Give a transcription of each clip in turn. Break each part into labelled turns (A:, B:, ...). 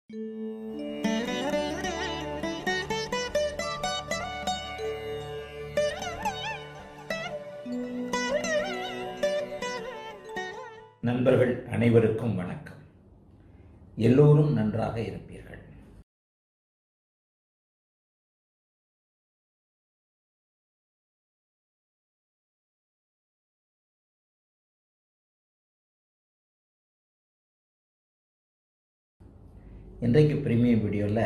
A: நண்பர்கள் அனைவருக்கும் வணக்கம் எல்லோரும் நன்றாக இருப்பீர்கள் இன்றைக்கு பிரீமியம் வீடியோவில்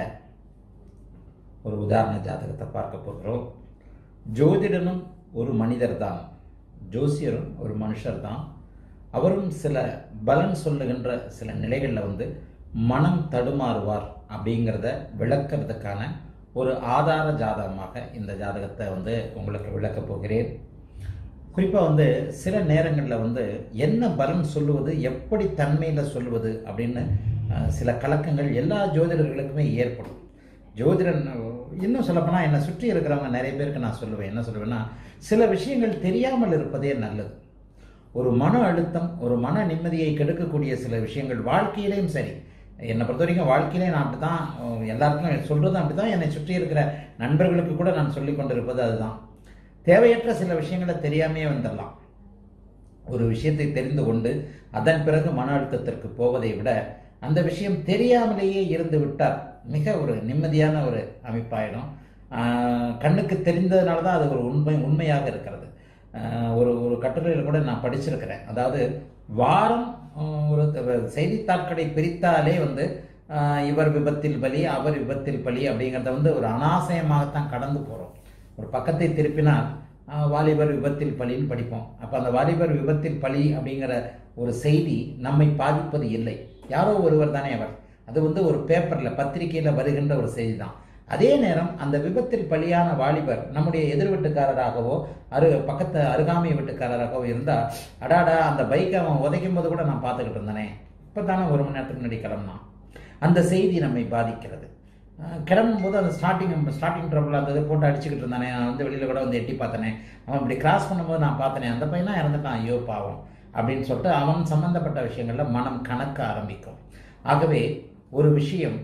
A: ஒரு உதாரண ஜாதகத்தை பார்க்க போகிறோம் ஜோதிடனும் ஒரு மனிதர் தான் ஜோசியரும் ஒரு மனுஷர் தான் அவரும் சில பலன் சொல்லுகின்ற சில நிலைகளில் வந்து மனம் தடுமாறுவார் அப்படிங்கிறத விளக்கிறதுக்கான ஒரு ஆதார ஜாதகமாக இந்த ஜாதகத்தை வந்து உங்களுக்கு விளக்கப் போகிறேன் குறிப்பாக வந்து சில நேரங்களில் வந்து என்ன பலன் சொல்லுவது எப்படி தன்மையில் சொல்லுவது அப்படின்னு அஹ், சில கலக்கங்கள் எல்லா ஜோதிடர்களுக்குமே ஏற்படும் ஜோதிடன் இன்னும் சொல்லப்போனால் என்னை சுற்றி இருக்கிறவங்க நிறைய பேருக்கு நான் சொல்லுவேன் என்ன சொல்லுவேன்னா சில விஷயங்கள் தெரியாமல் இருப்பதே நல்லது ஒரு மன அழுத்தம் ஒரு மன நிம்மதியை கெடுக்கக்கூடிய சில விஷயங்கள் வாழ்க்கையிலையும் சரி என்னை பொறுத்த வரைக்கும் வாழ்க்கையிலே நான் அப்படி தான் எல்லாருக்கும் சொல்கிறது அப்படி தான் என்னை சுற்றி இருக்கிற நண்பர்களுக்கு கூட நான் சொல்லி கொண்டிருப்பது அதுதான் தேவையற்ற சில விஷயங்களை தெரியாமையே வந்துடலாம் ஒரு விஷயத்தை தெரிந்து கொண்டு அதன் பிறகு மன அழுத்தத்திற்கு போவதை விட அந்த விஷயம் தெரியாமலேயே இருந்து விட்டால் மிக ஒரு நிம்மதியான ஒரு அமைப்பாயிடும் ஆஹ் கண்ணுக்கு தெரிந்ததுனால தான் அது ஒரு உண்மை உண்மையாக இருக்கிறது ஆஹ் ஒரு ஒரு கட்டுரையில் கூட நான் படிச்சிருக்கிறேன் அதாவது வாரம் ஆஹ் ஒரு த- செய்தித்தாட்களை பிரித்தாலே வந்து ஆஹ் இவர் விபத்தில் பலி அவர் விபத்தில் பலி அப்படிங்கிறத வந்து ஒரு அனாசயமாகத்தான் கடந்து போகிறோம் ஒரு பக்கத்தை திருப்பினால் ஆஹ் வாலிபர் விபத்தில் பலின்னு படிப்போம் அப்போ அந்த வாலிபர் விபத்தில் பலி அப்படிங்கிற ஒரு செய்தி நம்மை பாதிப்பது இல்லை யாரோ ஒருவர் தானே அவர் அது வந்து ஒரு பேப்பரில் பத்திரிகையில் வருகின்ற ஒரு செய்தி தான் அதே நேரம் அந்த விபத்தில் பலியான வாலிபர் நம்முடைய எதிர் வீட்டுக்காரராகவோ அரு பக்கத்து அருகாமை வீட்டுக்காரராகவோ இருந்தால் அடாடா அந்த பைக்கை அவன் உதைக்கும் போது கூட நான் பார்த்துக்கிட்டு இருந்தேனே இப்போ தானே ஒரு மணி நேரத்துக்கு முன்னாடி கிளம்புனான் அந்த செய்தி நம்மை பாதிக்கிறது அஹ் கிளம்பும் போது அந்த ஸ்டார்டிங் ஸ்டார்டிங் ட்ரபிள் இருந்தது போட்டு அடிச்சுக்கிட்டு இருந்தானே நான் வந்து வெளியில் கூட வந்து எட்டி பார்த்தனே அவன் இப்படி கிராஸ் பண்ணும்போது நான் பார்த்தனே அந்த பையனா இறந்துட்டான் ஐயோ பாவம் அப்படின்னு சொல்லிட்டு அவன் சம்பந்தப்பட்ட விஷயங்கள்ல மனம் கணக்க ஆரம்பிக்கும் ஆகவே ஒரு விஷயம்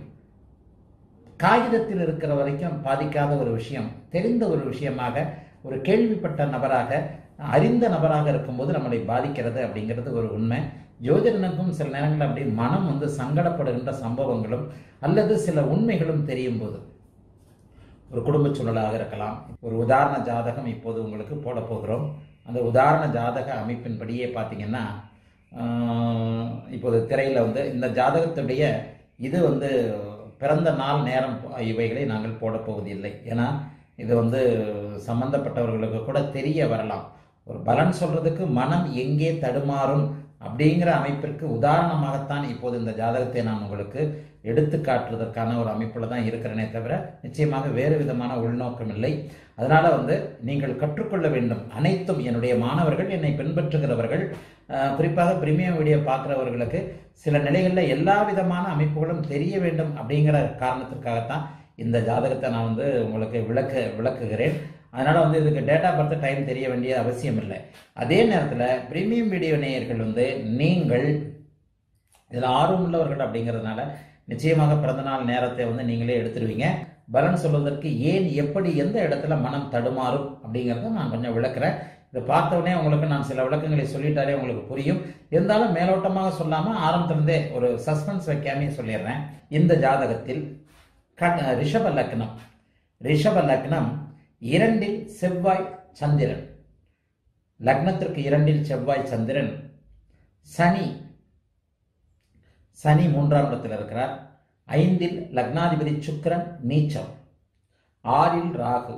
A: காகிதத்தில் இருக்கிற வரைக்கும் பாதிக்காத ஒரு விஷயம் தெரிந்த ஒரு விஷயமாக ஒரு கேள்விப்பட்ட நபராக அறிந்த நபராக இருக்கும்போது நம்மளை பாதிக்கிறது அப்படிங்கிறது ஒரு உண்மை ஜோதிடனுக்கும் சில நேரங்களில் அப்படி மனம் வந்து சங்கடப்படுகின்ற சம்பவங்களும் அல்லது சில உண்மைகளும் தெரியும் போது ஒரு குடும்ப சூழலாக இருக்கலாம் ஒரு உதாரண ஜாதகம் இப்போது உங்களுக்கு போட போகிறோம் அந்த உதாரண ஜாதக அமைப்பின்படியே பார்த்தீங்கன்னா ஆஹ், இப்போது திரையில் வந்து இந்த ஜாதகத்துடைய இது வந்து பிறந்த நாள் நேரம் இவைகளை நாங்கள் போட போவதில்லை ஏன்னா இது வந்து சம்பந்தப்பட்டவர்களுக்கு கூட தெரிய வரலாம் ஒரு பலன் சொல்றதுக்கு மனம் எங்கே தடுமாறும் அப்படிங்கிற அமைப்பிற்கு உதாரணமாகத்தான் இப்போது இந்த ஜாதகத்தை நான் உங்களுக்கு எடுத்து காட்டுறதற்கான ஒரு அமைப்பில் தான் இருக்கிறேனே தவிர நிச்சயமாக வேறு விதமான உள்நோக்கம் இல்லை அதனால வந்து நீங்கள் கற்றுக்கொள்ள வேண்டும் அனைத்தும் என்னுடைய மாணவர்கள் என்னை பின்பற்றுகிறவர்கள் அஹ், குறிப்பாக பிரீமியம் வீடியோ பார்க்குறவர்களுக்கு சில நிலைகளில் எல்லா விதமான அமைப்புகளும் தெரிய வேண்டும் அப்படிங்கிற காரணத்திற்காகத்தான் இந்த ஜாதகத்தை நான் வந்து உங்களுக்கு விளக்க விளக்குகிறேன் அதனால வந்து இதுக்கு டேட்டா பர்த் டைம் தெரிய வேண்டிய அவசியம் இல்லை அதே நேரத்தில் பிரீமியம் வீடியோ நேயர்கள் வந்து நீங்கள் இதில் ஆர்வம் உள்ளவர்கள் அப்படிங்கிறதுனால நிச்சயமாக பிறந்தநாள் நேரத்தை வந்து நீங்களே எடுத்துருவீங்க பலன் சொல்வதற்கு ஏன் எப்படி எந்த இடத்துல மனம் தடுமாறும் அப்படிங்கிறத நான் கொஞ்சம் விளக்குறேன் இதை பார்த்த உடனே உங்களுக்கு நான் சில விளக்கங்களை சொல்லிட்டாலே உங்களுக்கு புரியும் இருந்தாலும் மேலோட்டமாக சொல்லாமல் ஆரம்பத்திலிருந்தே ஒரு சஸ்பென்ஸ் வைக்காமே சொல்லிடுறேன் இந்த ஜாதகத்தில் கண் ரிஷப லக்னம் ரிஷப லக்னம் இரண்டில் செவ்வாய் சந்திரன் லக்னத்திற்கு இரண்டில் செவ்வாய் சந்திரன் சனி சனி மூன்றாம் இடத்தில் இருக்கிறார் ஐந்தில் லக்னாதிபதி சுக்கிரன் நீச்சம் ஆறில் ராகு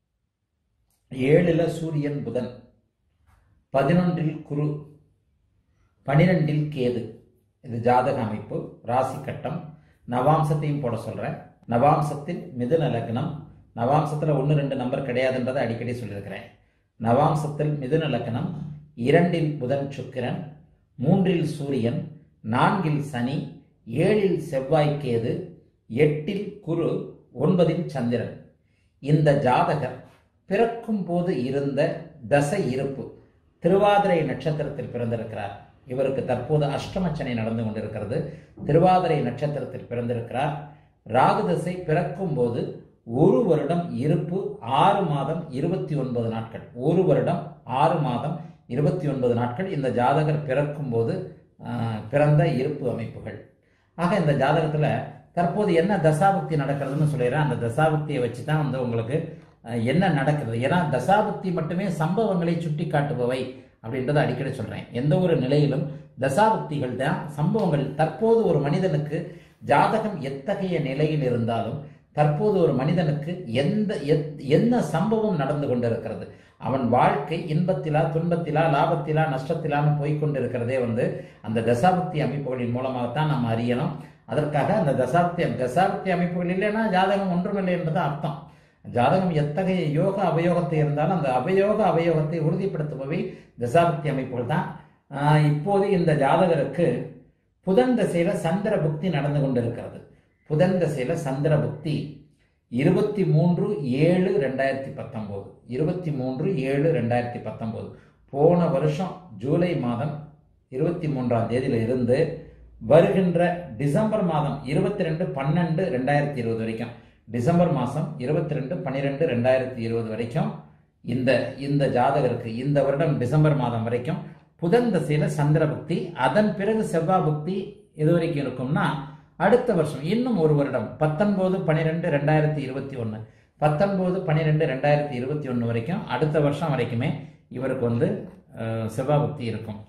A: ஏழுல சூரியன் புதன் பதினொன்றில் குரு பனிரெண்டில் கேது இது ஜாதக அமைப்பு ராசி கட்டம் நவாம்சத்தையும் போட சொல்றேன் நவாம்சத்தில் மிதுன லக்னம் நவாம்சத்தில் ஒன்று ரெண்டு நம்பர் கிடையாதுன்றதை அடிக்கடி சொல்லியிருக்கிறேன் நவாம்சத்தில் மிதுன லக்னம் இரண்டில் புதன் சுக்கிரன் மூன்றில் சூரியன் நான்கில் சனி ஏழில் செவ்வாய் கேது எட்டில் குரு ஒன்பதில் சந்திரன் இந்த ஜாதகர் பிறக்கும் போது இருந்த தசை இருப்பு திருவாதிரை நட்சத்திரத்தில் பிறந்திருக்கிறார் இவருக்கு தற்போது அஷ்டமச்சனை நடந்து கொண்டிருக்கிறது திருவாதிரை நட்சத்திரத்தில் பிறந்திருக்கிறார் ராகு திசை பிறக்கும் போது ஒரு வருடம் இருப்பு ஆறு மாதம் இருபத்தி ஒன்பது நாட்கள் ஒரு வருடம் ஆறு மாதம் இருபத்தி ஒன்பது நாட்கள் இந்த ஜாதகர் பிறக்கும் போது ஆஹ், பிறந்த இருப்பு அமைப்புகள் ஆக இந்த ஜாதகத்தில் தற்போது என்ன தசாபக்தி நடக்கிறதுன்னு சொல்லிடுறேன் அந்த தசாபக்தியை வச்சு தான் வந்து உங்களுக்கு அஹ், என்ன நடக்கிறது ஏன்னா தசாபக்தி மட்டுமே சம்பவங்களை சுட்டி காட்டுபவை அப்படின்றத அடிக்கடி சொல்றேன் எந்த ஒரு நிலையிலும் தசாபக்திகள் தான் சம்பவங்கள் தற்போது ஒரு மனிதனுக்கு ஜாதகம் எத்தகைய நிலையில் இருந்தாலும் தற்போது ஒரு மனிதனுக்கு எந்த எத்- என்ன சம்பவம் நடந்து கொண்டிருக்கிறது அவன் வாழ்க்கை இன்பத்திலா துன்பத்திலா லாபத்திலா நஷ்டத்திலான்னு போய்க்கொண்டிருக்கிறதே வந்து அந்த தசாபக்தி அமைப்புகளின் மூலமாகத்தான் நாம் அறியணும் அதற்காக அந்த தசாப்தி தசாப்தி அமைப்புகள் இல்லைன்னா ஜாதகம் ஒன்றுமில்லை என்பது அர்த்தம் ஜாதகம் எத்தகைய யோக அவயோகத்தை இருந்தாலும் அந்த அவயோக அவயோகத்தை உறுதிப்படுத்துபவை தசாபக்தி அமைப்புகள் தான் ஆஹ் இப்போது இந்த ஜாதகருக்கு புதன் திசையில சந்திர புக்தி நடந்து கொண்டிருக்கிறது புதன் திசையில சந்திர புக்தி இருபத்தி மூன்று ஏழு ரெண்டாயிரத்தி பத்தொம்போது இருபத்தி மூன்று ஏழு ரெண்டாயிரத்தி பத்தொம்போது போன வருஷம் ஜூலை மாதம் இருபத்தி மூன்றாம் தேதியில இருந்து வருகின்ற டிசம்பர் மாதம் இருபத்தி ரெண்டு பன்னெண்டு ரெண்டாயிரத்தி இருபது வரைக்கும் டிசம்பர் மாதம் இருபத்தி ரெண்டு பன்னிரெண்டு ரெண்டாயிரத்தி இருபது வரைக்கும் இந்த இந்த ஜாதகருக்கு இந்த வருடம் டிசம்பர் மாதம் வரைக்கும் புதன் தசையில சந்திர புக்தி அதன் பிறகு செவ்வாய் புக்தி எது வரைக்கும் இருக்கும்னா அடுத்த வருஷம் இன்னும் ஒரு வருடம் பத்தொன்பது பன்னிரெண்டு ரெண்டாயிரத்தி இருபத்தி ஒன்று பத்தொன்பது பன்னிரெண்டு ரெண்டாயிரத்தி இருபத்தி ஒன்று வரைக்கும் அடுத்த வருஷம் வரைக்குமே இவருக்கு வந்து அஹ், செவ்வாய் புக்தி இருக்கும்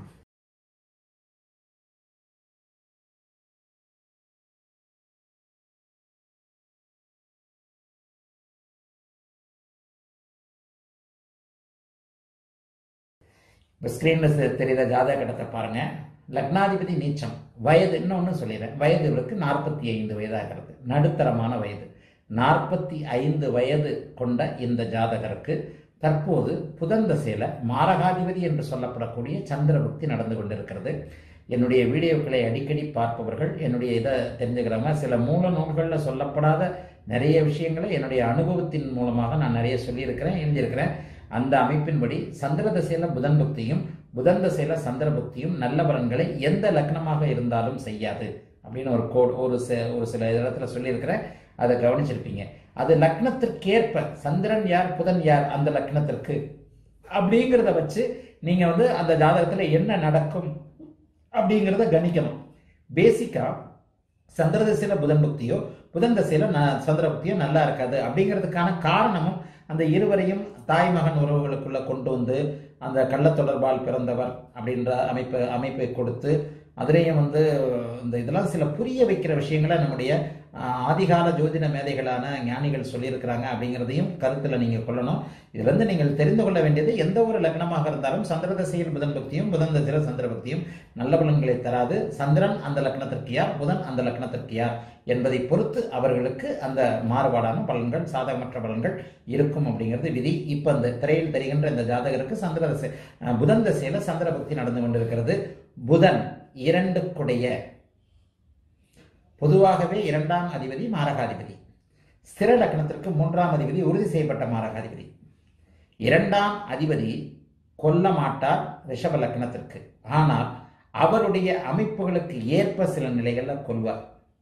A: இப்போ ஸ்க்ரீனில் தெரியுற ஜாதக கட்டத்தை பாருங்க லக்னாதிபதி நீச்சம் வயது இன்னொன்று சொல்லிடுறேன் வயது இவருக்கு நாற்பத்தி ஐந்து வயதாகிறது நடுத்தரமான வயது நாற்பத்தி ஐந்து வயது கொண்ட இந்த ஜாதகருக்கு தற்போது புதன் தசையில மாரகாதிபதி என்று சொல்லப்படக்கூடிய சந்திரபுக்தி நடந்து கொண்டிருக்கிறது என்னுடைய வீடியோக்களை அடிக்கடி பார்ப்பவர்கள் என்னுடைய இதை தெரிஞ்சுக்கிறவங்க சில மூல நூல்களில் சொல்லப்படாத நிறைய விஷயங்களை என்னுடைய அனுபவத்தின் மூலமாக நான் நிறைய சொல்லியிருக்கிறேன் எழுதியிருக்கிறேன் அந்த அமைப்பின்படி சந்திர தசையில புதன் புக்தியும் புதன் தசையில சந்திர புக்தியும் நல்ல பலன்களை எந்த லக்னமாக இருந்தாலும் செய்யாது அப்படின்னு ஒரு கோட் ஒரு சி- ஒரு சில இடத்துல சொல்லியிருக்கிறேன் அதை கவனிச்சிருப்பீங்க அது லக்னத்திற்கேற்ப சந்திரன் யார் புதன் யார் அந்த லக்னத்திற்கு அப்படிங்கிறத வச்சு நீங்க வந்து அந்த ஜாதகத்துல என்ன நடக்கும் அப்படிங்கிறத கணிக்கணும் பேசிக்கா சந்திர திசையில புதன் புக்தியோ புதன் திசையில ந- சந்திர புக்தியோ நல்லா இருக்காது அப்படிங்கிறதுக்கான காரணமும் அந்த இருவரையும் தாய் மகன் உறவுகளுக்குள்ள கொண்டு வந்து அந்த கள்ள தொடர்பால் பிறந்தவர் அப்படின்ற அமைப்பு அமைப்பை கொடுத்து அதிலேயும் வந்து இந்த இதெல்லாம் சில புரிய வைக்கிற விஷயங்களை நம்முடைய ஆஹ், ஆதிகால ஜோதிட மேதைகளான ஞானிகள் சொல்லியிருக்கிறாங்க அப்படிங்கிறதையும் கருத்தில் நீங்கள் கொள்ளணும் இதுல இருந்து நீங்கள் தெரிந்து கொள்ள வேண்டியது எந்த ஒரு லக்னமாக இருந்தாலும் சந்திர திசையில் புதன் பக்தியும் புதன் திசையில் சந்திர பக்தியும் நல்ல பலன்களை தராது சந்திரன் அந்த லக்னத்திற்கு யார் புதன் அந்த லக்னத்திற்கு யார் என்பதை பொறுத்து அவர்களுக்கு அந்த மாறுபாடான பலன்கள் சாதகமற்ற பலன்கள் இருக்கும் அப்படிங்கிறது விதி இப்ப இந்த திரையில் தெரிகின்ற இந்த ஜாதகருக்கு சந்திர திசை அஹ், புதன் திசையில சந்திர பக்தி நடந்து கொண்டிருக்கிறது புதன் இரண்டுக்குடைய பொதுவாகவே இரண்டாம் அதிபதி மாரகாதிபதி ஸ்திர லக்னத்திற்கு மூன்றாம் அதிபதி உறுதி செய்யப்பட்ட மாரகாதிபதி இரண்டாம் அதிபதி கொல்ல மாட்டார் ரிஷப லக்னத்திற்கு ஆனால் அவருடைய அமைப்புகளுக்கு ஏற்ப சில நிலைகள்ல கொல்வார்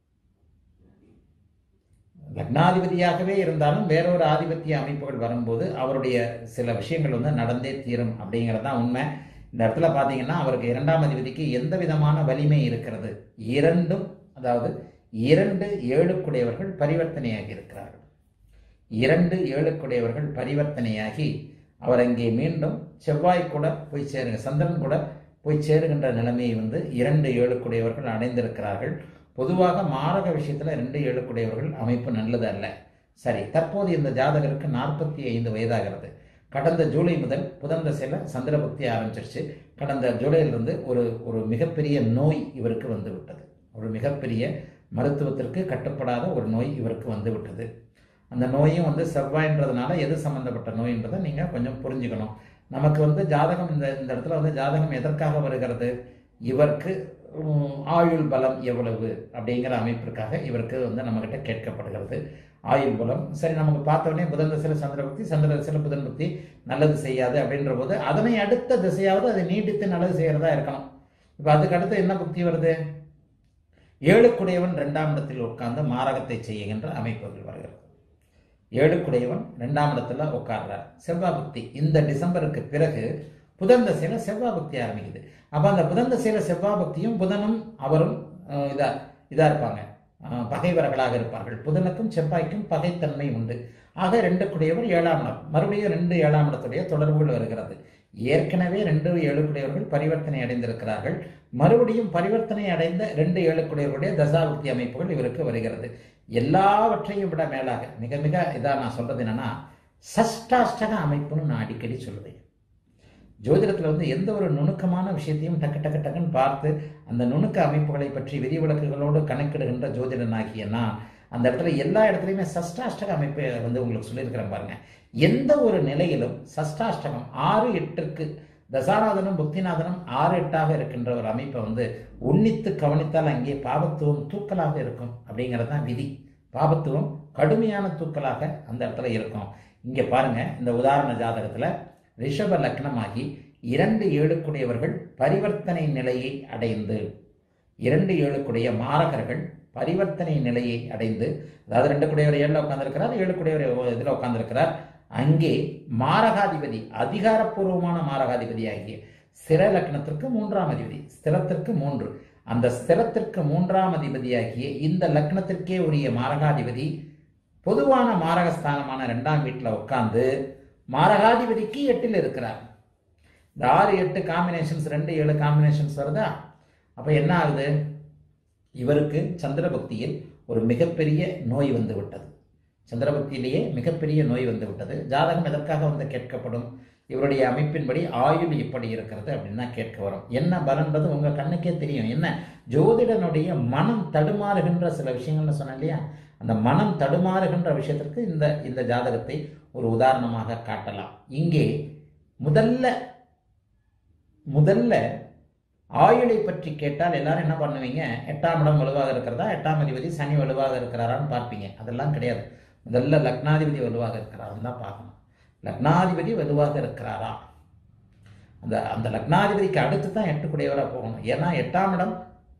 A: லக்னாதிபதியாகவே இருந்தாலும் வேறொரு ஆதிபத்திய அமைப்புகள் வரும்போது அவருடைய சில விஷயங்கள் வந்து நடந்தே தீரும் அப்படிங்கிறது தான் உண்மை இந்த இடத்துல பார்த்தீங்கன்னா அவருக்கு இரண்டாம் அதிபதிக்கு எந்த விதமான வலிமை இருக்கிறது இரண்டும் அதாவது இரண்டு ஏழுக்குடையவர்கள் பரிவர்த்தனையாகி இருக்கிறார்கள் இரண்டு ஏழுக்குடையவர்கள் பரிவர்த்தனையாகி அவர் அங்கே மீண்டும் செவ்வாய் கூட போய் சேருங்க சந்திரன் கூட போய் சேருகின்ற நிலைமையை வந்து இரண்டு ஏழுக்குடையவர்கள் அடைந்திருக்கிறார்கள் பொதுவாக மாரக விஷயத்துல ரெண்டு ஏழுக்குடையவர்கள் அமைப்பு நல்லது அல்ல சரி தற்போது இந்த ஜாதகருக்கு நாற்பத்தி ஐந்து வயதாகிறது கடந்த ஜூலை முதல் புதன் தசையில சந்திர பக்தி ஆரம்பிச்சிருச்சு கடந்த ஜூலையிலிருந்து ஒரு ஒரு மிகப்பெரிய நோய் இவருக்கு வந்து விட்டது ஒரு மிகப்பெரிய மருத்துவத்திற்கு கட்டுப்படாத ஒரு நோய் இவருக்கு வந்து விட்டது அந்த நோயும் வந்து செவ்வாய்ன்றதுனால எது சம்பந்தப்பட்ட நோய்ன்றதை நீங்கள் கொஞ்சம் புரிஞ்சுக்கணும் நமக்கு வந்து ஜாதகம் இந்த இந்த இடத்துல வந்து ஜாதகம் எதற்காக வருகிறது இவருக்கு உம், ஆயுள் பலம் எவ்வளவு அப்படிங்கிற அமைப்பிற்காக இவருக்கு வந்து நம்மகிட்ட கேட்கப்படுகிறது ஆயுள் பலம் சரி நமக்கு பார்த்தோன்னே புதன் திசையில் சந்திர பக்தி சந்திர திசையில் புதன் பக்தி நல்லது செய்யாது அப்படின்ற போது அதனை அடுத்த திசையாவது அது நீடித்து நல்லது செய்கிறதா இருக்கணும் இப்போ அதுக்கு அடுத்து என்ன புக்தி வருது ஏழுக்குடையவன் இரண்டாம் இடத்தில் உட்கார்ந்து மாரகத்தை செய்யுகின்ற அமைப்புகள் வருகிறது ஏழுக்குடையவன் இரண்டாம் இடத்துல உட்கார்றார் செவ்வாய் புக்தி இந்த டிசம்பருக்கு பிறகு புதன் தசையில செவ்வாய் புக்தி ஆரம்பிக்குது அப்ப அந்த புதன் தசையில செவ்வாய் புக்தியும் புதனும் அவரும் அஹ், இதா இதா இருப்பாங்க அஹ், பகைவர்களாக இருப்பார்கள் புதனுக்கும் செவ்வாய்க்கும் பகைத்தன்மை உண்டு ஆக ரெண்டு குடையவர் ஏழாம் இடம் மறுபடியும் ரெண்டு ஏழாம் இடத்துடைய தொடர்புகள் வருகிறது ஏற்கனவே ரெண்டு ஏழுக்குடையவர்கள் பரிவர்த்தனை அடைந்திருக்கிறார்கள் மறுபடியும் பரிவர்த்தனை அடைந்த ரெண்டு ஏழுக்குடையவர்களுடைய தசாபுக்தி அமைப்புகள் இவருக்கு வருகிறது எல்லாவற்றையும் விட மேலாக மிக மிக இதா நான் சொல்றது என்னன்னா சஷ்டாஷ்டக அமைப்புன்னு நான் அடிக்கடி சொல்லுவேன் ஜோதிடத்தில் வந்து எந்த ஒரு நுணுக்கமான விஷயத்தையும் டக்கு டக்கு டக்குன்னு பார்த்து அந்த நுணுக்க அமைப்புகளை பற்றி விதிவிலக்குகளோடு கணக்கிடுகின்ற ஜோதிடனாகிய நான் அந்த இடத்துல எல்லா இடத்துலையுமே சஷ்டாஷ்டக அமைப்பை வந்து உங்களுக்கு சொல்லியிருக்கிறேன் பாருங்க எந்த ஒரு நிலையிலும் சஷ்டாஷ்டகம் ஆறு எட்டுக்கு தசாநாதனும் புக்திநாதனும் ஆறு எட்டாக இருக்கின்ற ஒரு அமைப்பை வந்து உன்னித்து கவனித்தால் அங்கே பாபத்துவம் தூக்கலாக இருக்கும் அப்படிங்கிறது தான் விதி பாபத்துவம் கடுமையான தூக்கலாக அந்த இடத்துல இருக்கும் இங்கே பாருங்க இந்த உதாரண ஜாதகத்தில் ரிஷப லக்னமாகி இரண்டு ஏழுக்குடையவர்கள் பரிவர்த்தனை நிலையை அடைந்து இரண்டு ஏழுக்குடைய மாரகர்கள் பரிவர்த்தனை நிலையை அடைந்து அதாவது ரெண்டு குடையவர் ஏழில் உட்கார்ந்திருக்கிறார் ஏழு குடையவர் இதில் உட்கார்ந்திருக்கிறார் அங்கே மாரகாதிபதி அதிகாரப்பூர்வமான மாரகாதிபதி ஆகிய ஸ்திர லக்னத்திற்கு மூன்றாம் அதிபதி ஸ்திரத்திற்கு மூன்று அந்த ஸ்திரத்திற்கு மூன்றாம் அதிபதியாகிய இந்த லக்னத்திற்கே உரிய மாரகாதிபதி பொதுவான மாரகஸ்தானமான ரெண்டாம் வீட்டில் உட்கார்ந்து மாரகாதிபதிக்கு எட்டில் இருக்கிறார் இந்த ஆறு எட்டு காம்பினேஷன்ஸ் ரெண்டு ஏழு காம்பினேஷன்ஸ் வருதா அப்போ என்ன ஆகுது இவருக்கு சந்திரபக்தியில் ஒரு மிகப்பெரிய நோய் வந்து விட்டது சந்திரபக்தியிலேயே மிகப்பெரிய நோய் வந்து விட்டது ஜாதகம் எதற்காக வந்து கேட்கப்படும் இவருடைய அமைப்பின்படி ஆயுள் இப்படி இருக்கிறது அப்படின்னு தான் கேட்க வரும் என்ன பலன்றது உங்க கண்ணுக்கே தெரியும் என்ன ஜோதிடனுடைய மனம் தடுமாறுகின்ற சில விஷயங்கள்னு சொன்னேன் இல்லையா அந்த மனம் தடுமாறுகின்ற விஷயத்திற்கு இந்த இந்த ஜாதகத்தை ஒரு உதாரணமாக காட்டலாம் இங்கே முதல்ல முதல்ல ஆயுளை பற்றி கேட்டால் எல்லாரும் என்ன பண்ணுவீங்க எட்டாம் இடம் வலுவாக இருக்கிறதா எட்டாம் அதிபதி சனி வலுவாக இருக்கிறாரான்னு பார்ப்பீங்க அதெல்லாம் கிடையாது முதல்ல லக்னாதிபதி வலுவாக இருக்கிறாரான்னு தான் பார்க்கணும் லக்னாதிபதி வலுவாக இருக்கிறாரா அந்த அந்த லக்னாதிபதிக்கு அடுத்து தான் எட்டுக்குடையவராக போகணும் ஏன்னா எட்டாம் இடம்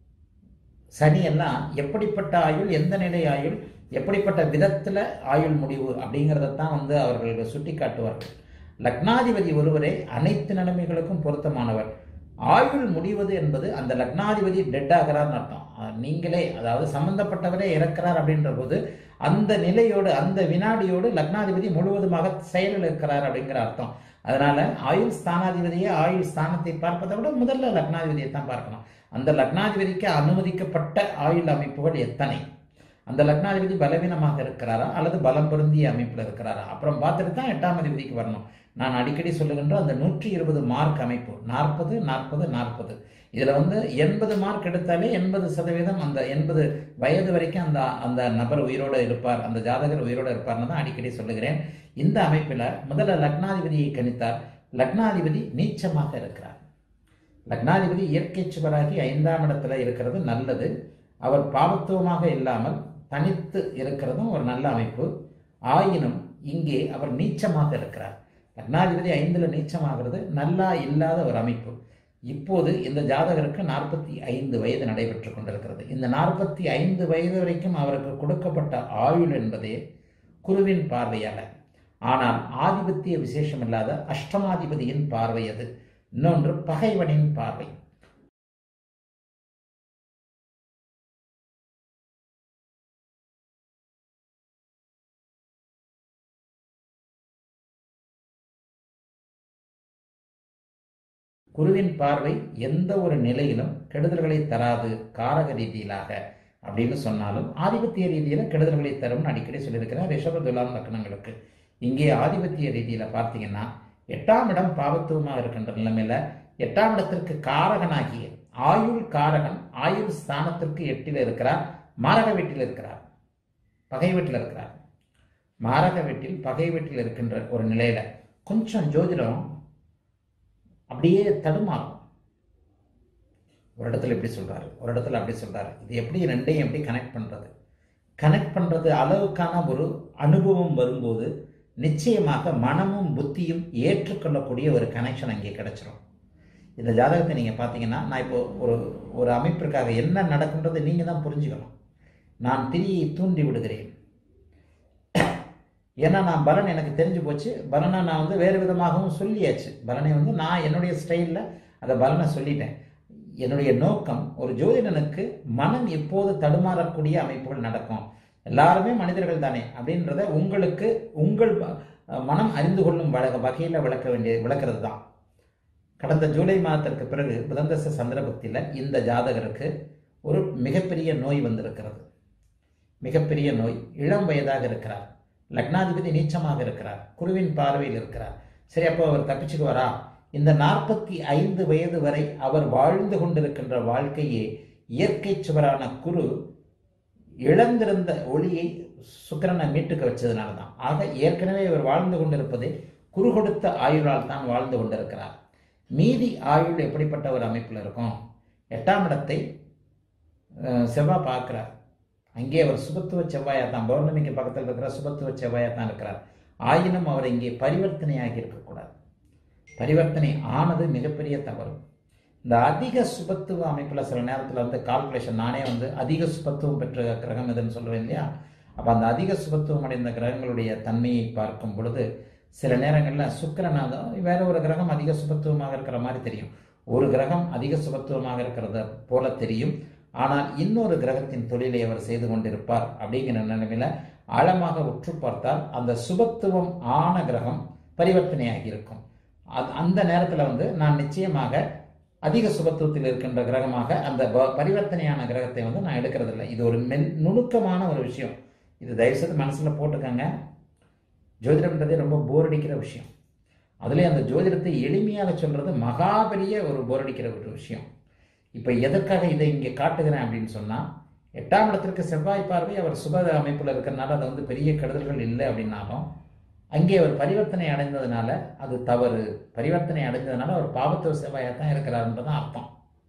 A: சனி எல்லாம் எப்படிப்பட்ட ஆயுள் எந்த நிலை ஆயுள் எப்படிப்பட்ட விதத்தில் ஆயுள் முடிவு அப்படிங்கிறத தான் வந்து அவர்கள் சுட்டி காட்டுவார்கள் லக்னாதிபதி ஒருவரே அனைத்து நிலைமைகளுக்கும் பொருத்தமானவர் ஆயுள் முடிவது என்பது அந்த லக்னாதிபதி டெட் ஆகிறார்னு அர்த்தம் அஹ் நீங்களே அதாவது சம்பந்தப்பட்டவரே இறக்கிறார் அப்படின்ற போது அந்த நிலையோடு அந்த வினாடியோடு லக்னாதிபதி முழுவதுமாக செயலில் இருக்கிறார் அப்படிங்கிற அர்த்தம் அதனால ஆயுள் ஸ்தானாதிபதியை ஆயுள் ஸ்தானத்தை பார்ப்பதை விட முதல்ல லக்னாதிபதியை தான் பார்க்கணும் அந்த லக்னாதிபதிக்கு அனுமதிக்கப்பட்ட ஆயுள் அமைப்புகள் எத்தனை அந்த லக்னாதிபதி பலவீனமாக இருக்கிறாரா அல்லது பலம் பொருந்திய அமைப்பில் இருக்கிறாரா அப்புறம் பார்த்துட்டு தான் எட்டாம் அதிபதிக்கு வரணும் நான் அடிக்கடி சொல்லுகின்ற அந்த நூற்றி இருபது மார்க் அமைப்பு நாற்பது நாற்பது நாற்பது இதில் வந்து எண்பது மார்க் எடுத்தாலே எண்பது சதவீதம் அந்த எண்பது வயது வரைக்கும் அந்த அந்த நபர் உயிரோடு இருப்பார் அந்த ஜாதகர் உயிரோடு இருப்பார்னு தான் அடிக்கடி சொல்லுகிறேன் இந்த அமைப்பில் முதல்ல லக்னாதிபதியை கணித்தார் லக்னாதிபதி நீச்சமாக இருக்கிறார் லக்னாதிபதி இயற்கை சுவராகி ஐந்தாம் இடத்துல இருக்கிறது நல்லது அவர் பாவத்துவமாக இல்லாமல் தனித்து இருக்கிறதும் ஒரு நல்ல அமைப்பு ஆயினும் இங்கே அவர் நீச்சமாக இருக்கிறார் லக்னாதிபதி ஐந்துல நீச்சமாகிறது நல்லா இல்லாத ஒரு அமைப்பு இப்போது இந்த ஜாதகருக்கு நாற்பத்தி ஐந்து வயது நடைபெற்று கொண்டிருக்கிறது இந்த நாற்பத்தி ஐந்து வயது வரைக்கும் அவருக்கு கொடுக்கப்பட்ட ஆயுள் என்பதே குருவின் பார்வையால ஆனால் ஆதிபத்திய விசேஷமில்லாத அஷ்டமாதிபதியின் பார்வை அது இன்னொன்று பகைவனின் பார்வை குருவின் பார்வை எந்த ஒரு நிலையிலும் கெடுதல்களை தராது காரக ரீதியிலாக அப்படின்னு சொன்னாலும் ஆதிபத்திய ரீதியில் கெடுதல்களை தரும்னு அடிக்கடி சொல்லியிருக்கிறேன் ரிஷப துலாம் லக்னங்களுக்கு இங்கே ஆதிபத்திய ரீதியில் பார்த்தீங்கன்னா எட்டாம் இடம் பாவத்துவமாக இருக்கின்ற நிலைமையில எட்டாம் இடத்திற்கு காரகனாகிய ஆயுள் காரகன் ஆயுள் ஸ்தானத்திற்கு எட்டில் இருக்கிறார் மாரக வீட்டில் இருக்கிறார் பகை வீட்டில் இருக்கிறார் மாரக வீட்டில் பகை வீட்டில் இருக்கின்ற ஒரு நிலையில கொஞ்சம் ஜோதிடம் அப்படியே தடுமாறும் ஒரு இடத்துல இப்படி சொல்றாரு ஒரு இடத்துல அப்படி சொல்றாரு இது எப்படி ரெண்டையும் எப்படி கனெக்ட் பண்றது கனெக்ட் பண்றது அளவுக்கான ஒரு அனுபவம் வரும்போது நிச்சயமாக மனமும் புத்தியும் ஏற்றுக்கொள்ளக்கூடிய ஒரு கனெக்ஷன் அங்கே கிடைச்சிரும் இந்த ஜாதகத்தை நீங்கள் பார்த்தீங்கன்னா நான் இப்போ ஒரு ஒரு அமைப்பிற்காக என்ன நடக்குன்றது நீங்கள் தான் புரிஞ்சுக்கணும் நான் திரியை தூண்டி விடுகிறேன் ஏன்னா நான் பலன் எனக்கு தெரிஞ்சு போச்சு பலனை நான் வந்து வேறு விதமாகவும் சொல்லியாச்சு பலனை வந்து நான் என்னுடைய ஸ்டைலில் அந்த பலனை சொல்லிட்டேன் என்னுடைய நோக்கம் ஒரு ஜோதிடனுக்கு மனம் எப்போது தடுமாறக்கூடிய அமைப்புகள் நடக்கும் எல்லாருமே மனிதர்கள் தானே அப்படின்றத உங்களுக்கு உங்கள் ப- மனம் அறிந்து கொள்ளும் வழ வகையில் விளக்க வேண்டிய விளக்கிறது தான் கடந்த ஜூலை மாதத்திற்கு பிறகு புதந்தச சந்திரபக்தியில் இந்த ஜாதகருக்கு ஒரு மிகப்பெரிய நோய் வந்திருக்கிறது மிகப்பெரிய நோய் இளம் வயதாக இருக்கிறார் லக்னாதிபதி நீச்சமாக இருக்கிறார் குருவின் பார்வையில் இருக்கிறார் சரி அப்போ அவர் தப்பிச்சுக்குவாரா இந்த நாற்பத்தி ஐந்து வயது வரை அவர் வாழ்ந்து கொண்டிருக்கின்ற வாழ்க்கையே இயற்கை சுவரான குரு இழந்திருந்த ஒளியை சுக்கிரனை மீட்டுக்க வச்சதுனால தான் ஆக ஏற்கனவே இவர் வாழ்ந்து கொண்டிருப்பது குரு கொடுத்த ஆயுளால் தான் வாழ்ந்து கொண்டிருக்கிறார் மீதி ஆயுள் எப்படிப்பட்ட ஒரு அமைப்பில் இருக்கும் எட்டாம் இடத்தை அஹ், செவ்வாய் பார்க்கிறார் அங்கே அவர் சுபத்துவ செவ்வாயா தான் பௌர்ணமிக்கு பக்கத்தில் இருக்கிற சுபத்துவ செவ்வாயா தான் இருக்கிறார் ஆயினும் அவர் இங்கே பரிவர்த்தனையாகி இருக்கக்கூடாது பரிவர்த்தனை ஆனது மிகப்பெரிய தவறு இந்த அதிக சுபத்துவ அமைப்பில் சில நேரத்தில் வந்து கால்குலேஷன் நானே வந்து அதிக சுபத்துவம் பெற்ற கிரகம் எதுன்னு சொல்லுவேன் இல்லையா அப்போ அந்த அதிக சுபத்துவம் அடைந்த கிரகங்களுடைய தன்மையை பார்க்கும் பொழுது சில நேரங்களில் சுக்கிரநாதம் வேற ஒரு கிரகம் அதிக சுபத்துவமாக இருக்கிற மாதிரி தெரியும் ஒரு கிரகம் அதிக சுபத்துவமாக இருக்கிறத போல தெரியும் ஆனால் இன்னொரு கிரகத்தின் தொழிலை அவர் செய்து கொண்டிருப்பார் அப்படிங்கிற நிலைமையில ஆழமாக உற்று பார்த்தால் அந்த சுபத்துவம் ஆன கிரகம் பரிவர்த்தனையாகி இருக்கும் அது அந்த நேரத்தில் வந்து நான் நிச்சயமாக அதிக சுபத்துவத்தில் இருக்கின்ற கிரகமாக அந்த ப- பரிவர்த்தனையான கிரகத்தை வந்து நான் எடுக்கிறதில்ல இது ஒரு மென் நுணுக்கமான ஒரு விஷயம் இது தயவுசெய்து மனசில் போட்டுக்கங்க ஜோதிடம்ன்றதே ரொம்ப போர் அடிக்கிற விஷயம் அதுலேயும் அந்த ஜோதிடத்தை எளிமையாக சொல்றது மகா பெரிய ஒரு போர் அடிக்கிற ஒரு விஷயம் இப்போ எதற்காக இதை இங்கே காட்டுகிறேன் அப்படின்னு சொன்னால் எட்டாம் இடத்திற்கு செவ்வாய் பார்வை அவர் சுப அமைப்பில் இருக்கிறனால அது வந்து பெரிய கெடுதல்கள் இல்லை அப்படின்னாலும் அங்கே அவர் பரிவர்த்தனை அடைந்ததுனால அது தவறு பரிவர்த்தனை அடைந்ததுனால அவர் பாவத்துவ செவ்வாயாக தான் இருக்கிறாருன்றதான் அர்த்தம்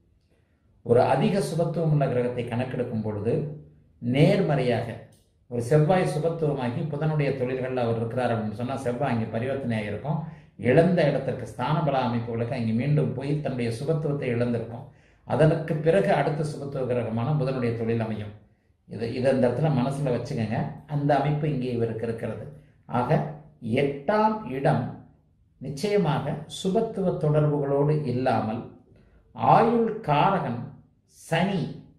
A: ஒரு அதிக சுபத்துவம் உள்ள கிரகத்தை கணக்கெடுக்கும் பொழுது நேர்மறையாக ஒரு செவ்வாய் சுபத்துவமாகி புதனுடைய தொழில்களில் அவர் இருக்கிறார் அப்படின்னு சொன்னால் செவ்வாய் அங்கே பரிவர்த்தனையாக இருக்கும் இழந்த இடத்திற்கு ஸ்தான பல அமைப்புகளுக்கு அங்கே மீண்டும் போய் தன்னுடைய சுபத்துவத்தை இழந்திருக்கும் அதற்கு பிறகு அடுத்த சுபத்துவ கிரகமான புதனுடைய தொழில் அமையும் இது இதை இந்த இடத்துல மனசில் வச்சுக்கோங்க அந்த அமைப்பு இங்கே இவருக்கு இருக்கிறது ஆக எட்டாம் இடம் நிச்சயமாக சுபத்துவ தொடர்புகளோடு இல்லாமல் ஆயுள் காரகன் சனி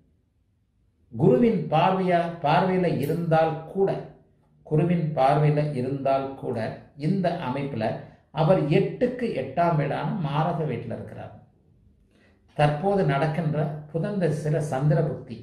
A: குருவின் பார்வையா பார்வையில் இருந்தால் கூட குருவின் பார்வையில் இருந்தால் கூட இந்த அமைப்பில் அவர் எட்டுக்கு எட்டாம் வீடான மாரக வீட்டில் இருக்கிறார் தற்போது நடக்கின்ற புதந்த சில சந்திர புக்தி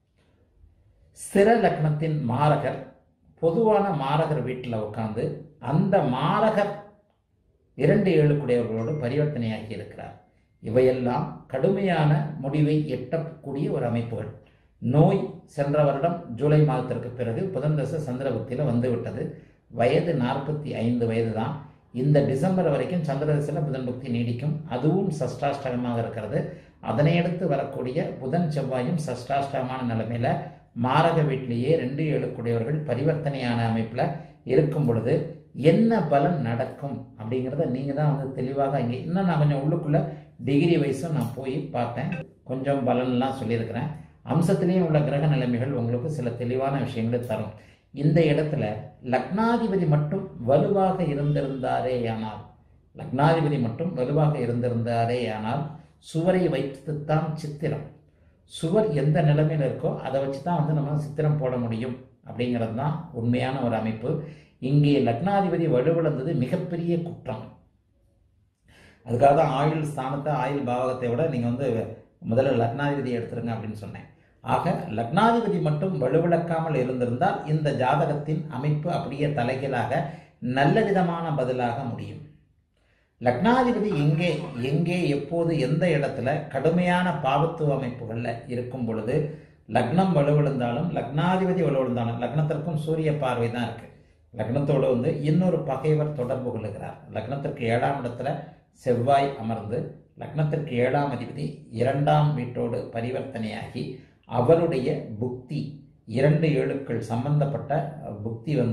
A: ஸ்திர லக்னத்தின் மாரகர் பொதுவான மாரகர் வீட்டில் உட்கார்ந்து அந்த மாரகர் இரண்டு ஏழுக்குடையவர்களோடு பரிவர்த்தனையாகி இருக்கிறார் இவையெல்லாம் கடுமையான முடிவை எட்டக்கூடிய ஒரு அமைப்புகள் நோய் சென்ற வருடம் ஜூலை மாதத்திற்கு பிறகு புதன் தசை சந்திரபுக்தியில் வந்துவிட்டது வயது நாற்பத்தி ஐந்து வயது தான் இந்த டிசம்பர் வரைக்கும் சந்திரதசையில் புதன் புக்தி நீடிக்கும் அதுவும் சஷ்டாஷ்டகமாக இருக்கிறது அதனை அடுத்து வரக்கூடிய புதன் செவ்வாயும் சஷ்டாஷ்டகமான நிலைமையில மாரக வீட்டிலேயே ரெண்டு ஏழுக்குடையவர்கள் பரிவர்த்தனையான அமைப்பில் இருக்கும் பொழுது என்ன பலன் நடக்கும் அப்படிங்கிறத நீங்கள் தான் வந்து தெளிவாக இங்கே இன்னும் நான் கொஞ்சம் உள்ளுக்குள்ள டிகிரி வைஸும் நான் போய் பார்த்தேன் கொஞ்சம் பலன்லாம் சொல்லியிருக்கிறேன் அம்சத்திலேயும் உள்ள கிரக நிலைமைகள் உங்களுக்கு சில தெளிவான விஷயங்களை தரும் இந்த இடத்துல லக்னாதிபதி மட்டும் வலுவாக இருந்திருந்தாரே ஆனால் லக்னாதிபதி மட்டும் வலுவாக இருந்திருந்தாரே ஆனால் சுவரை வைத்துத்தான் சித்திரம் சுவர் எந்த நிலைமையில் இருக்கோ அதை வச்சு தான் வந்து நம்ம சித்திரம் போட முடியும் அப்படிங்கிறது தான் உண்மையான ஒரு அமைப்பு இங்கே லக்னாதிபதி வலுவிழந்தது மிகப்பெரிய குற்றம் அதுக்காக தான் ஆயுள் ஸ்தானத்தை ஆயுள் பாவகத்தை விட நீங்கள் வந்து முதல்ல லக்னாதிபதி எடுத்துருங்க அப்படின்னு சொன்னேன் ஆக லக்னாதிபதி மட்டும் வலுவிழக்காமல் இருந்திருந்தால் இந்த ஜாதகத்தின் அமைப்பு அப்படியே தலைகீழாக நல்ல விதமான பதிலாக முடியும் லக்னாதிபதி எங்கே எங்கே எப்போது எந்த இடத்துல கடுமையான பாவத்துவ அமைப்புகளில் இருக்கும் பொழுது லக்னம் வலுவிழுந்தாலும் லக்னாதிபதி வலுவிழுந்தாலும் லக்னத்திற்கும் சூரிய பார்வை தான் இருக்கு லக்னத்தோடு வந்து இன்னொரு பகைவர் தொடர்பு கொள்ளுகிறார் லக்னத்திற்கு ஏழாம் இடத்துல செவ்வாய் அமர்ந்து லக்னத்திற்கு ஏழாம் அதிபதி இரண்டாம் வீட்டோடு பரிவர்த்தனையாகி அவருடைய புக்தி இரண்டு ஏழுக்கள் சம்பந்தப்பட்ட புக்தி வந்து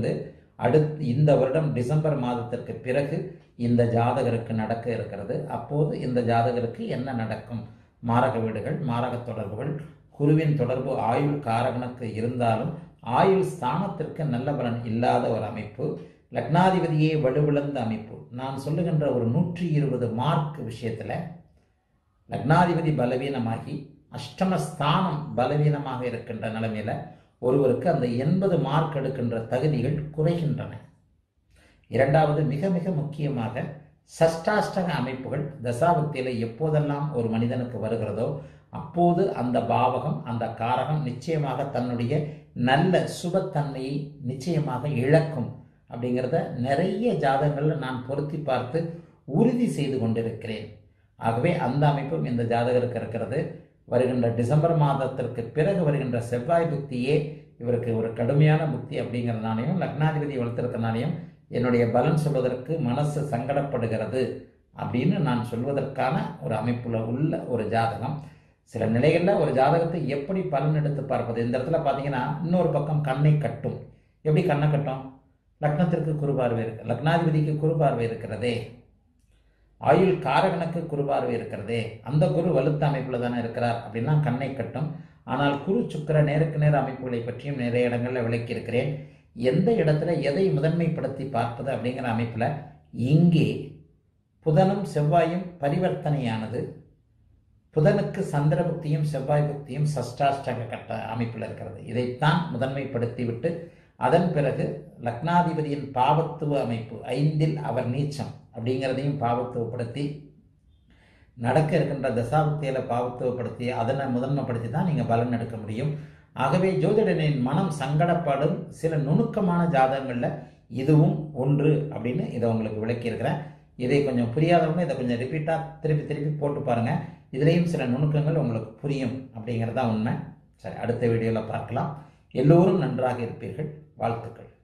A: அடுத்து இந்த வருடம் டிசம்பர் மாதத்திற்கு பிறகு இந்த ஜாதகருக்கு நடக்க இருக்கிறது அப்போது இந்த ஜாதகருக்கு என்ன நடக்கும் மாரக வீடுகள் மாரக தொடர்புகள் குருவின் தொடர்பு ஆயுள் காரகனுக்கு இருந்தாலும் ஆயுள் ஸ்தானத்திற்கு நல்ல பலன் இல்லாத ஒரு அமைப்பு லக்னாதிபதியே வலுவிழந்த அமைப்பு நான் சொல்லுகின்ற ஒரு நூற்றி இருபது மார்க் விஷயத்தில் லக்னாதிபதி பலவீனமாகி அஷ்டமஸ்தானம் பலவீனமாக இருக்கின்ற நிலைமையில் ஒருவருக்கு அந்த எண்பது மார்க் எடுக்கின்ற தகுதிகள் குறைகின்றன இரண்டாவது மிக மிக முக்கியமாக சஷ்டாஷ்டக அமைப்புகள் தசாபக்தியில் எப்போதெல்லாம் ஒரு மனிதனுக்கு வருகிறதோ அப்போது அந்த பாவகம் அந்த காரகம் நிச்சயமாக தன்னுடைய நல்ல சுபத்தன்மையை நிச்சயமாக இழக்கும் அப்படிங்கிறத நிறைய ஜாதகங்களில் நான் பொருத்தி பார்த்து உறுதி செய்து கொண்டிருக்கிறேன் ஆகவே அந்த அமைப்பும் இந்த ஜாதகருக்கு இருக்கிறது வருகின்ற டிசம்பர் மாதத்திற்கு பிறகு வருகின்ற செவ்வாய் புக்தியே இவருக்கு ஒரு கடுமையான புக்தி அப்படிங்கிறதுனாலையும் லக்னாதிபதி வளர்த்திருக்கனாலையும் என்னுடைய பலன் சொல்வதற்கு மனசு சங்கடப்படுகிறது அப்படின்னு நான் சொல்வதற்கான ஒரு அமைப்புல உள்ள ஒரு ஜாதகம் சில நிலைகளில் ஒரு ஜாதகத்தை எப்படி பலன் எடுத்து பார்ப்பது இந்த இடத்துல பார்த்தீங்கன்னா இன்னொரு பக்கம் கண்ணை கட்டும் எப்படி கண்ணை கட்டும் லக்னத்திற்கு குறுபார்வை இருக்கு லக்னாதிபதிக்கு குறுபார்வை இருக்கிறதே ஆயுள் காரகனுக்கு குறுபார்வை இருக்கிறதே அந்த குரு வலுத்த அமைப்பில் தானே இருக்கிறார் அப்படின்னா கண்ணை கட்டும் ஆனால் குரு சுக்கர நேருக்கு நேர அமைப்புகளை பற்றியும் நிறைய இடங்களில் விளக்கியிருக்கிறேன் எந்த இடத்துல எதை முதன்மைப்படுத்தி பார்ப்பது அப்படிங்கிற அமைப்பில் இங்கே புதனும் செவ்வாயும் பரிவர்த்தனையானது புதனுக்கு சந்திர புக்தியும் செவ்வாய் புக்தியும் சஷ்டாஷ்டக கட்ட அமைப்பில் இருக்கிறது இதைத்தான் முதன்மைப்படுத்தி விட்டு அதன் பிறகு லக்னாதிபதியின் பாவத்துவ அமைப்பு ஐந்தில் அவர் நீச்சம் அப்படிங்கிறதையும் பாவத்துவப்படுத்தி நடக்க இருக்கின்ற தசாபக்தியில் பாவத்துவப்படுத்தி அதனை முதன்மைப்படுத்தி தான் நீங்கள் பலன் எடுக்க முடியும் ஆகவே ஜோதிடனின் மனம் சங்கடப்படும் சில நுணுக்கமான ஜாதகங்களில் இதுவும் ஒன்று அப்படின்னு இதை உங்களுக்கு விளக்கியிருக்கிறேன் இதை கொஞ்சம் புரியாதவங்க இதை கொஞ்சம் ரிப்பீட்டாக திருப்பி திருப்பி போட்டு பாருங்கள் இதுலேயும் சில நுணுக்கங்கள் உங்களுக்கு புரியும் அப்படிங்கிறது தான் உண்மை சரி அடுத்த வீடியோவில் பார்க்கலாம் எல்லோரும் நன்றாக இருப்பீர்கள் வாழ்த்துக்கள்